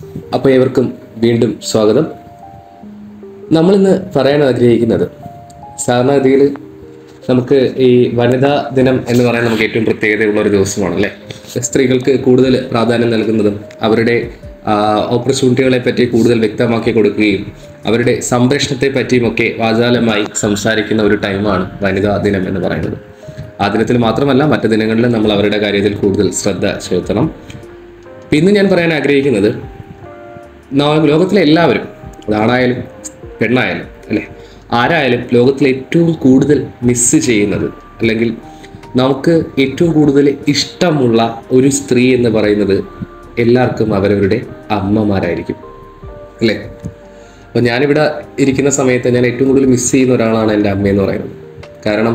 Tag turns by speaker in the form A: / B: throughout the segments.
A: അപ്പോൾ ഏവർക്കും വീണ്ടും സ്വാഗതം നമ്മളിന്ന് പറയാൻ ആഗ്രഹിക്കുന്നത് സാധാരണഗതിയിൽ നമുക്ക് ഈ വനിതാ ദിനം എന്ന് പറയാൻ നമുക്ക് ഏറ്റവും പ്രത്യേകതയുള്ള ഒരു ദിവസമാണ് അല്ലേ സ്ത്രീകൾക്ക് കൂടുതൽ പ്രാധാന്യം നൽകുന്നതും അവരുടെ ഓപ്പർച്യൂണിറ്റികളെ പറ്റി കൂടുതൽ വ്യക്തമാക്കി കൊടുക്കുകയും അവരുടെ സംരക്ഷണത്തെ പറ്റിയുമൊക്കെ വാചാലമായി സംസാരിക്കുന്ന ഒരു ടൈമാണ് വനിതാ ദിനം എന്ന് പറയുന്നത് ആ ദിനത്തിൽ മാത്രമല്ല മറ്റു ദിനങ്ങളിലും നമ്മൾ അവരുടെ കാര്യത്തിൽ കൂടുതൽ ശ്രദ്ധ ചെലുത്തണം ഇന്ന് ഞാൻ പറയാൻ ആഗ്രഹിക്കുന്നത് നാ- ലോകത്തിലെ എല്ലാവരും അതാണായാലും പെണ്ണായാലും അല്ലെ ആരായാലും ലോകത്തിലെ ഏറ്റവും കൂടുതൽ മിസ് ചെയ്യുന്നത് അല്ലെങ്കിൽ നമുക്ക് ഏറ്റവും കൂടുതൽ ഇഷ്ടമുള്ള ഒരു സ്ത്രീ എന്ന് പറയുന്നത് എല്ലാവർക്കും അവരവരുടെ അമ്മമാരായിരിക്കും അല്ലേ അപ്പോൾ ഞാനിവിടെ ഇരിക്കുന്ന സമയത്ത് ഞാൻ ഏറ്റവും കൂടുതൽ മിസ് ചെയ്യുന്ന ഒരാളാണ് എൻ്റെ അമ്മയെന്ന് പറയുന്നത് കാരണം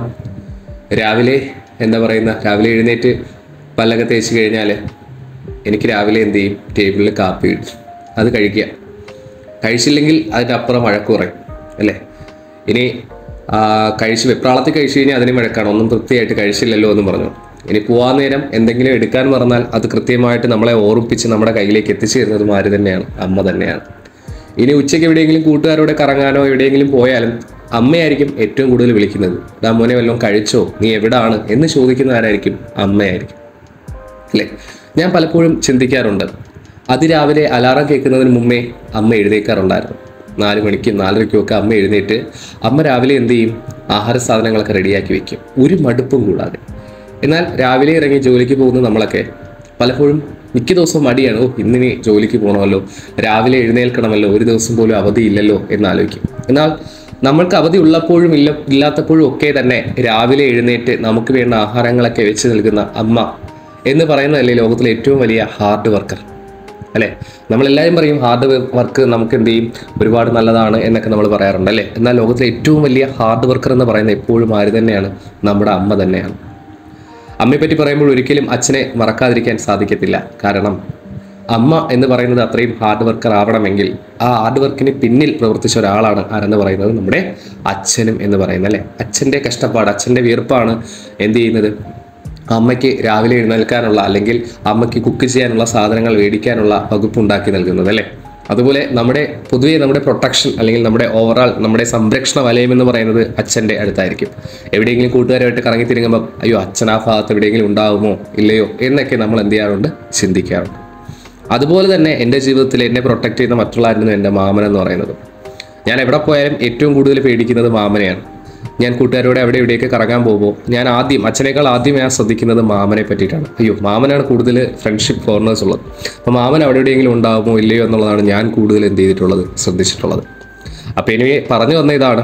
A: രാവിലെ എന്താ പറയുന്ന രാവിലെ എഴുന്നേറ്റ് പല്ലൊക്കെ തേച്ച് കഴിഞ്ഞാൽ എനിക്ക് രാവിലെ എന്ത് ചെയ്യും ടേബിളിൽ കാപ്പി ഇടും അത് കഴിക്കുക കഴിച്ചില്ലെങ്കിൽ അതിൻ്റെ അപ്പുറം വഴക്ക് കുറയും അല്ലേ ഇനി ആ, കഴിച്ച് വെപ്രാളത്തിൽ കഴിച്ചു കഴിഞ്ഞാൽ അതിന് വഴക്കാണ് ഒന്നും തൃപ്തിയായിട്ട് കഴിച്ചില്ലല്ലോ എന്ന് പറഞ്ഞു ഇനി പോവാൻ നേരം എന്തെങ്കിലും എടുക്കാൻ പറഞ്ഞാൽ അത് കൃത്യമായിട്ട് നമ്മളെ ഓർമ്മിപ്പിച്ച് നമ്മുടെ കയ്യിലേക്ക് എത്തിച്ചു തരുന്നതും ആര് തന്നെയാണ് അമ്മ തന്നെയാണ് ഇനി ഉച്ചയ്ക്ക് എവിടെയെങ്കിലും കൂട്ടുകാരോടെ കറങ്ങാനോ എവിടെയെങ്കിലും പോയാലും അമ്മയായിരിക്കും ഏറ്റവും കൂടുതൽ വിളിക്കുന്നത് ഡാ മോനെ വല്ലതും കഴിച്ചോ നീ എവിടാണ് എന്ന് ചോദിക്കുന്ന ആരായിരിക്കും അമ്മയായിരിക്കും അല്ലേ ഞാൻ പലപ്പോഴും ചിന്തിക്കാറുണ്ട് അതിരാവിലെ അലാറം കേൾക്കുന്നതിന് മുമ്പേ അമ്മ എഴുന്നേക്കാറുണ്ടായിരുന്നു നാല് മണിക്കും നാലരയ്ക്കും ഒക്കെ അമ്മ എഴുന്നേറ്റ് അമ്മ രാവിലെ എന്ത് ചെയ്യും ആഹാര സാധനങ്ങളൊക്കെ റെഡിയാക്കി വെക്കും ഒരു മടുപ്പും കൂടാതെ എന്നാൽ രാവിലെ ഇറങ്ങി ജോലിക്ക് പോകുന്ന നമ്മളൊക്കെ പലപ്പോഴും മിക്ക ദിവസവും മടിയാണ് ഓ ഇന്നിനി ജോലിക്ക് പോകണമല്ലോ രാവിലെ എഴുന്നേൽക്കണമല്ലോ ഒരു ദിവസം പോലും അവധിയില്ലല്ലോ എന്ന് ആലോചിക്കും എന്നാൽ നമ്മൾക്ക് അവധി ഉള്ളപ്പോഴും ഇല്ല ഇല്ലാത്തപ്പോഴും ഒക്കെ തന്നെ രാവിലെ എഴുന്നേറ്റ് നമുക്ക് വേണ്ട ആഹാരങ്ങളൊക്കെ വെച്ച് നൽകുന്ന അമ്മ എന്ന് പറയുന്നതല്ലേ ലോകത്തിലെ ഏറ്റവും വലിയ ഹാർഡ് വർക്കർ അല്ലേ നമ്മളെല്ലാവരും പറയും ഹാർഡ് വർക്ക് നമുക്ക് എന്ത് ചെയ്യും ഒരുപാട് നല്ലതാണ് എന്നൊക്കെ നമ്മൾ പറയാറുണ്ട് അല്ലേ എന്നാൽ ലോകത്തിലെ ഏറ്റവും വലിയ ഹാർഡ് വർക്കർ എന്ന് പറയുന്നത് എപ്പോഴും ആര് തന്നെയാണ് നമ്മുടെ അമ്മ തന്നെയാണ് അമ്മയെ പറ്റി പറയുമ്പോൾ ഒരിക്കലും അച്ഛനെ മറക്കാതിരിക്കാൻ സാധിക്കത്തില്ല കാരണം അമ്മ എന്ന് പറയുന്നത് അത്രയും ഹാർഡ് വർക്കർ ആവണമെങ്കിൽ ആ ഹാർഡ് വർക്കിന് പിന്നിൽ പ്രവർത്തിച്ച ഒരാളാണ് ആരെന്ന് പറയുന്നത് നമ്മുടെ അച്ഛനും എന്ന് പറയുന്നത് അല്ലേ അച്ഛൻ്റെ കഷ്ടപ്പാട് അച്ഛൻ്റെ വിയർപ്പാണ് എന്ത് ചെയ്യുന്നത് അമ്മയ്ക്ക് രാവിലെ എഴുന്നേൽക്കാനുള്ള അല്ലെങ്കിൽ അമ്മയ്ക്ക് കുക്ക് ചെയ്യാനുള്ള സാധനങ്ങൾ മേടിക്കാനുള്ള വകുപ്പ് ഉണ്ടാക്കി നൽകുന്നത് അല്ലേ അതുപോലെ നമ്മുടെ പൊതുവെ നമ്മുടെ പ്രൊട്ടക്ഷൻ അല്ലെങ്കിൽ നമ്മുടെ ഓവറാൾ നമ്മുടെ സംരക്ഷണ വലയം എന്ന് പറയുന്നത് അച്ഛൻ്റെ അടുത്തായിരിക്കും എവിടെയെങ്കിലും കൂട്ടുകാരുമായിട്ട് കറങ്ങി തിരിങ്ങുമ്പോൾ അയ്യോ അച്ഛൻ ആ ഭാഗത്ത് എവിടെയെങ്കിലും ഉണ്ടാവുമോ ഇല്ലയോ എന്നൊക്കെ നമ്മൾ എന്ത് ചെയ്യാറുണ്ട് ചിന്തിക്കാറുണ്ട് അതുപോലെ തന്നെ എൻ്റെ ജീവിതത്തിൽ എന്നെ പ്രൊട്ടക്ട് ചെയ്യുന്ന മറ്റുള്ളവരായിരുന്നു എൻ്റെ മാമൻ എന്ന് പറയുന്നത് ഞാൻ എവിടെ പോയാലും ഏറ്റവും കൂടുതൽ പേടിക്കുന്നത് മാമനെയാണ് ഞാൻ കൂട്ടുകാരോടെ അവിടെ ഇവിടെയൊക്കെ കറങ്ങാൻ പോകുമ്പോൾ ഞാൻ ആദ്യം അച്ഛനേക്കാൾ ആദ്യം ഞാൻ ശ്രദ്ധിക്കുന്നത് മാമനെ പറ്റിയിട്ടാണ് അയ്യോ മാമനാണ് കൂടുതൽ ഫ്രണ്ട്ഷിപ്പ് ഫോറിനേഴ്സ് ഉള്ളത് അപ്പോൾ മാമൻ അവിടെ എവിടെയെങ്കിലും ഉണ്ടാകുമോ ഇല്ലയോ എന്നുള്ളതാണ് ഞാൻ കൂടുതൽ എന്ത് ചെയ്തിട്ടുള്ളത് ശ്രദ്ധിച്ചിട്ടുള്ളത് അപ്പോൾ എനിവേ പറഞ്ഞു വന്ന ഇതാണ്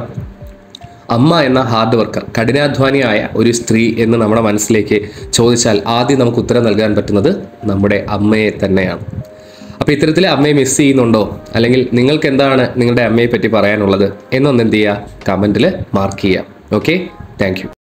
A: അമ്മ എന്ന ഹാർഡ് വർക്കർ കഠിനാധ്വാനിയായ ഒരു സ്ത്രീ എന്ന് നമ്മുടെ മനസ്സിലേക്ക് ചോദിച്ചാൽ ആദ്യം നമുക്ക് ഉത്തരം നൽകാൻ പറ്റുന്നത് നമ്മുടെ അമ്മയെ തന്നെയാണ് അപ്പോൾ ഇത്തരത്തിൽ അമ്മയെ മിസ് ചെയ്യുന്നുണ്ടോ അല്ലെങ്കിൽ നിങ്ങൾക്ക് എന്താണ് നിങ്ങളുടെ അമ്മയെ പറ്റി പറയാനുള്ളത് എന്നൊന്ന് എന്ത് ചെയ്യുക കമൻറ്റിൽ മാർക്ക് ചെയ്യുക ഓക്കെ താങ്ക്